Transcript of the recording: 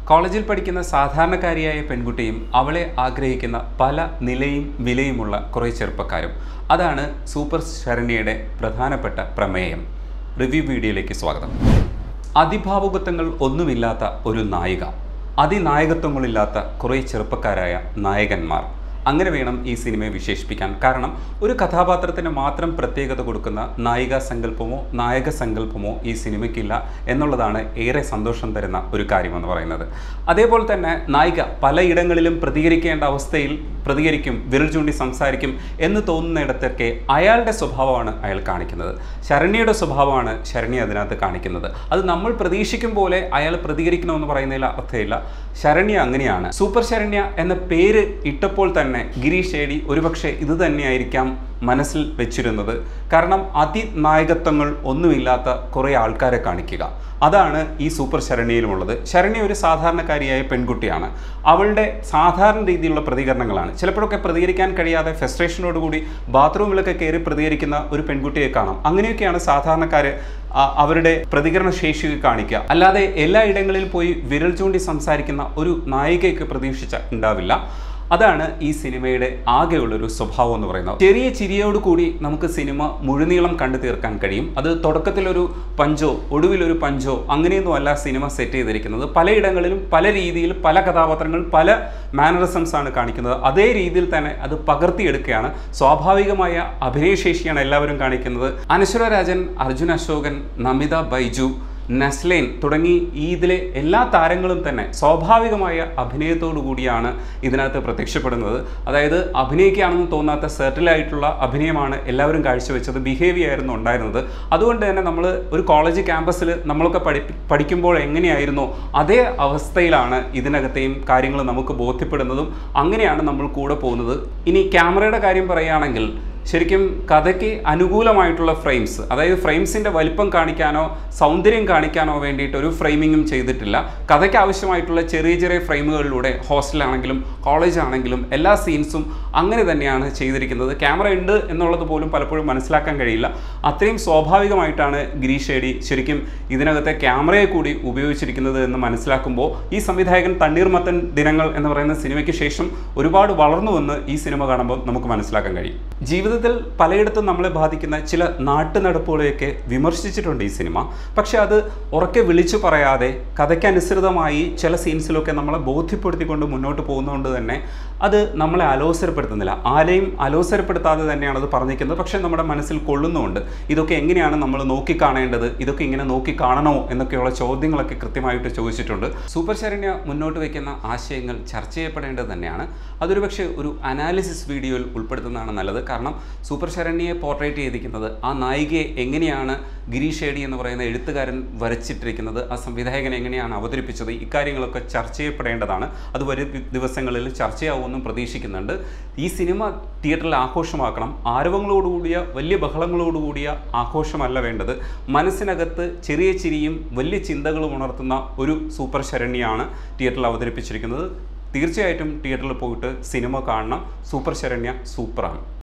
കോളേജിൽ പഠിക്കുന്ന സാധാരണക്കാരിയായ പെൺകുട്ടിയും അവളെ ആഗ്രഹിക്കുന്ന പല നിലയും വിലയുമുള്ള കുറേ ചെറുപ്പക്കാരും അതാണ് സൂപ്പർ ശരണ്യയുടെ പ്രധാനപ്പെട്ട പ്രമേയം റിവ്യൂ വീഡിയോയിലേക്ക് സ്വാഗതം അതിഭാവുകത്വങ്ങൾ ഒന്നുമില്ലാത്ത ഒരു നായിക അതിനായകത്വങ്ങളില്ലാത്ത കുറേ ചെറുപ്പക്കാരായ നായകന്മാർ അങ്ങനെ വേണം ഈ സിനിമയെ വിശേഷിപ്പിക്കാൻ കാരണം ഒരു കഥാപാത്രത്തിന് മാത്രം പ്രത്യേകത കൊടുക്കുന്ന നായിക സങ്കല്പമോ നായക സങ്കല്പമോ ഈ സിനിമയ്ക്കില്ല എന്നുള്ളതാണ് ഏറെ സന്തോഷം തരുന്ന ഒരു കാര്യമെന്ന് പറയുന്നത് അതേപോലെ തന്നെ നായിക പലയിടങ്ങളിലും പ്രതികരിക്കേണ്ട അവസ്ഥയിൽ പ്രതികരിക്കും വിരൽ ചൂണ്ടി സംസാരിക്കും എന്ന് തോന്നുന്നിടത്തൊക്കെ അയാളുടെ സ്വഭാവമാണ് അയാൾ കാണിക്കുന്നത് ശരണ്യയുടെ സ്വഭാവമാണ് ശരണ്യ അതിനകത്ത് കാണിക്കുന്നത് അത് നമ്മൾ പ്രതീക്ഷിക്കും പോലെ അയാൾ പ്രതികരിക്കണമെന്ന് പറയുന്നതിൽ അർത്ഥമില്ല ശരണ്യ അങ്ങനെയാണ് സൂപ്പർ ശരണ്യ എന്ന പേര് ഇട്ടപ്പോൾ തന്നെ ഗിരീഷ് ഏടി ഒരുപക്ഷെ ഇത് തന്നെയായിരിക്കാം മനസ്സിൽ വെച്ചിരുന്നത് കാരണം അതിനായകത്വങ്ങൾ ഒന്നുമില്ലാത്ത കുറേ ആൾക്കാരെ കാണിക്കുക അതാണ് ഈ സൂപ്പർ ശരണ്യയിലുമുള്ളത് ശരണ്യ ഒരു സാധാരണക്കാരിയായ പെൺകുട്ടിയാണ് അവളുടെ സാധാരണ രീതിയിലുള്ള പ്രതികരണങ്ങളാണ് ചിലപ്പോഴൊക്കെ പ്രതികരിക്കാൻ കഴിയാതെ ഫ്രസ്ട്രേഷനോടുകൂടി ബാത്റൂമിലൊക്കെ കയറി പ്രതികരിക്കുന്ന ഒരു പെൺകുട്ടിയെ കാണാം അങ്ങനെയൊക്കെയാണ് സാധാരണക്കാർ അവരുടെ പ്രതികരണ ശേഷി കാണിക്കുക അല്ലാതെ എല്ലാ ഇടങ്ങളിൽ പോയി വിരൽ ചൂണ്ടി സംസാരിക്കുന്ന ഒരു നായികയ്ക്ക് പ്രതീക്ഷിച്ച ഉണ്ടാവില്ല അതാണ് ഈ സിനിമയുടെ ആകെയുള്ളൊരു സ്വഭാവം എന്ന് പറയുന്നത് ചെറിയ ചിരിയോട് കൂടി നമുക്ക് സിനിമ മുഴുനീളം കണ്ടു തീർക്കാൻ കഴിയും അത് തുടക്കത്തിലൊരു പഞ്ചോ ഒടുവിലൊരു പഞ്ചോ അങ്ങനെയൊന്നും അല്ല സിനിമ സെറ്റ് ചെയ്തിരിക്കുന്നത് പലയിടങ്ങളിലും പല രീതിയിൽ പല കഥാപാത്രങ്ങൾ പല മാനറിസംസ് ആണ് കാണിക്കുന്നത് അതേ രീതിയിൽ തന്നെ അത് പകർത്തിയെടുക്കുകയാണ് സ്വാഭാവികമായ അഭിനയശേഷിയാണ് എല്ലാവരും കാണിക്കുന്നത് അനശ്വര രാജൻ അർജുൻ അശോകൻ നമിത ബൈജു നസ്ലൈൻ തുടങ്ങി ഈ ഇതിലെ എല്ലാ താരങ്ങളും തന്നെ സ്വാഭാവികമായ അഭിനയത്തോടു കൂടിയാണ് ഇതിനകത്ത് പ്രത്യക്ഷപ്പെടുന്നത് അതായത് അഭിനയിക്കുകയാണെന്ന് തോന്നാത്ത സെർട്ടിലായിട്ടുള്ള അഭിനയമാണ് എല്ലാവരും കാഴ്ചവെച്ചത് ബിഹേവിയർ ആയിരുന്നു ഉണ്ടായിരുന്നത് അതുകൊണ്ട് തന്നെ നമ്മൾ ഒരു കോളേജ് ക്യാമ്പസിൽ നമ്മളൊക്കെ പഠി പഠിക്കുമ്പോൾ എങ്ങനെയായിരുന്നോ അതേ അവസ്ഥയിലാണ് ഇതിനകത്തെയും കാര്യങ്ങൾ നമുക്ക് ബോധ്യപ്പെടുന്നതും അങ്ങനെയാണ് നമ്മൾ കൂടെ പോകുന്നത് ഇനി ക്യാമറയുടെ കാര്യം പറയുകയാണെങ്കിൽ ശരിക്കും കഥയ്ക്ക് അനുകൂലമായിട്ടുള്ള ഫ്രെയിംസ് അതായത് ഫ്രെയിംസിൻ്റെ വലിപ്പം കാണിക്കാനോ സൗന്ദര്യം കാണിക്കാനോ വേണ്ടിയിട്ട് ഒരു ഫ്രെയിമിങ്ങും ചെയ്തിട്ടില്ല കഥയ്ക്ക് ആവശ്യമായിട്ടുള്ള ചെറിയ ചെറിയ ഫ്രെയിമുകളിലൂടെ ഹോസ്റ്റലാണെങ്കിലും കോളേജ് ആണെങ്കിലും എല്ലാ സീൻസും അങ്ങനെ തന്നെയാണ് ചെയ്തിരിക്കുന്നത് ക്യാമറ ഉണ്ട് എന്നുള്ളത് പോലും പലപ്പോഴും മനസ്സിലാക്കാൻ കഴിയില്ല അത്രയും സ്വാഭാവികമായിട്ടാണ് ഗിരീഷ് ഷേഡി ശരിക്കും ഇതിനകത്തെ ക്യാമറയെ കൂടി ഉപയോഗിച്ചിരിക്കുന്നത് എന്ന് മനസ്സിലാക്കുമ്പോൾ ഈ സംവിധായകൻ തണ്ണീർമത്തൻ ദിനങ്ങൾ എന്ന് പറയുന്ന സിനിമയ്ക്ക് ശേഷം ഒരുപാട് വളർന്നുവെന്ന് ഈ സിനിമ കാണുമ്പോൾ നമുക്ക് മനസ്സിലാക്കാൻ കഴിയും ജീവിതത്തിൽ പലയിടത്തും നമ്മളെ ബാധിക്കുന്ന ചില നാട്ടുനടപ്പുകളെയൊക്കെ വിമർശിച്ചിട്ടുണ്ട് ഈ സിനിമ പക്ഷെ അത് ഉറക്കെ വിളിച്ചു പറയാതെ കഥയ്ക്കനുസൃതമായി ചില സീൻസിലൊക്കെ നമ്മളെ ബോധ്യപ്പെടുത്തിക്കൊണ്ട് മുന്നോട്ട് പോകുന്നതുകൊണ്ട് തന്നെ അത് നമ്മളെ അലോസരപ്പെടുത്തുന്നില്ല ആരെയും അലോസരപ്പെടുത്താതെ തന്നെയാണ് അത് പറഞ്ഞിരിക്കുന്നത് പക്ഷെ നമ്മുടെ മനസ്സിൽ കൊള്ളുന്നുമുണ്ട് ഇതൊക്കെ എങ്ങനെയാണ് നമ്മൾ നോക്കിക്കാണേണ്ടത് ഇതൊക്കെ ഇങ്ങനെ നോക്കി കാണണോ എന്നൊക്കെയുള്ള ചോദ്യങ്ങളൊക്കെ കൃത്യമായിട്ട് ചോദിച്ചിട്ടുണ്ട് സൂപ്പർ ശരണ്യ മുന്നോട്ട് വയ്ക്കുന്ന ആശയങ്ങൾ ചർച്ച ചെയ്യപ്പെടേണ്ടത് തന്നെയാണ് അതൊരു പക്ഷേ ഒരു അനാലിസിസ് വീഡിയോയിൽ ഉൾപ്പെടുത്തുന്നതാണ് നല്ലത് കാരണം സൂപ്പർ ശരണ്യയെ പോർട്രേറ്റ് ചെയ്തിരിക്കുന്നത് ആ നായികയെ എങ്ങനെയാണ് ഗിരീഷ് ഷേഡി എന്ന് പറയുന്ന എഴുത്തുകാരൻ വരച്ചിട്ടിരിക്കുന്നത് ആ സംവിധായകൻ എങ്ങനെയാണ് അവതരിപ്പിച്ചത് ഇക്കാര്യങ്ങളൊക്കെ ചർച്ച ചെയ്യപ്പെടേണ്ടതാണ് അത് വരും ദിവസങ്ങളിൽ ചർച്ചയാവുമെന്നും പ്രതീക്ഷിക്കുന്നുണ്ട് ഈ സിനിമ തിയേറ്ററിൽ ആഘോഷമാക്കണം ആരവങ്ങളോടുകൂടിയ വലിയ ബഹളങ്ങളോടുകൂടിയ ആഘോഷമല്ല വേണ്ടത് മനസ്സിനകത്ത് ചെറിയ ചിരിയും വലിയ ചിന്തകളും ഉണർത്തുന്ന ഒരു സൂപ്പർ ശരണ്യാണ് തിയേറ്ററിൽ അവതരിപ്പിച്ചിരിക്കുന്നത് തീർച്ചയായിട്ടും തിയേറ്ററിൽ പോയിട്ട് സിനിമ കാണണം സൂപ്പർ ശരണ്യ സൂപ്പറാണ്